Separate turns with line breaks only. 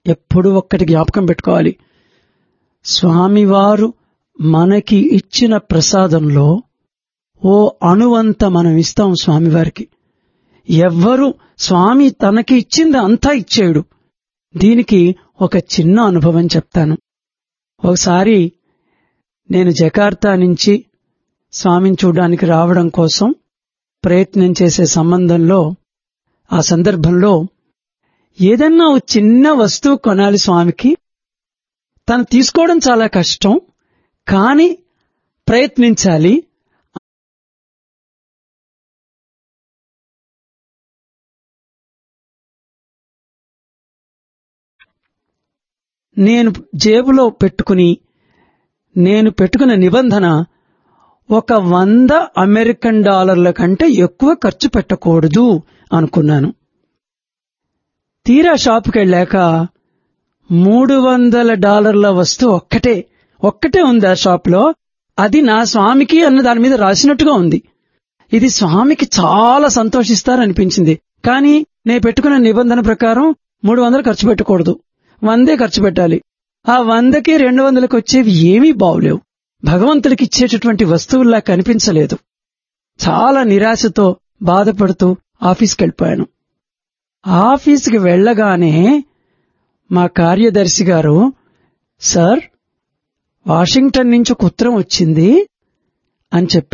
ఎప్పుడు ఒక్కటి జ్ఞాపకం పెట్టుకోవాలి స్వామివారు మనకి ఇచ్చిన ప్రసాదంలో ఓ అణువంత మనం ఇస్తాం స్వామివారికి ఎవ్వరు స్వామి తనకి ఇచ్చింది అంతా ఇచ్చేడు దీనికి ఒక చిన్న అనుభవం చెప్తాను ఒకసారి నేను జకార్తా నుంచి స్వామిని చూడడానికి రావడం కోసం ప్రయత్నం చేసే సంబంధంలో ఆ సందర్భంలో ఏదన్నా ఓ చిన్న వస్తువు కొనాలి స్వామికి తను తీసుకోవడం చాలా కష్టం కానీ ప్రయత్నించాలి నేను జేబులో పెట్టుకుని నేను పెట్టుకున్న నిబంధన ఒక వంద అమెరికన్ డాలర్ల కంటే ఎక్కువ ఖర్చు పెట్టకూడదు అనుకున్నాను తీరా షాపుకి వెళ్ళాక మూడు వందల డాలర్ల వస్తువు ఒక్కటే ఒక్కటే ఉంది ఆ షాప్లో అది నా స్వామికి అన్న దాని మీద రాసినట్టుగా ఉంది ఇది స్వామికి చాలా సంతోషిస్తారనిపించింది కానీ నేను పెట్టుకున్న నిబంధన ప్రకారం మూడు వందలు ఖర్చు పెట్టకూడదు వందే ఖర్చు పెట్టాలి ఆ వందకి రెండు వందలకు వచ్చేవి ఏమీ బావులేవు భగవంతుడికి ఇచ్చేటటువంటి వస్తువుల్లా కనిపించలేదు చాలా నిరాశతో బాధపడుతూ ఆఫీస్కి వెళ్ళిపోయాను ఆఫీస్కి వెళ్ళగానే మా కార్యదర్శి గారు సార్ వాషింగ్టన్ నుంచి ఒక ఉత్తరం వచ్చింది అని చెప్పారు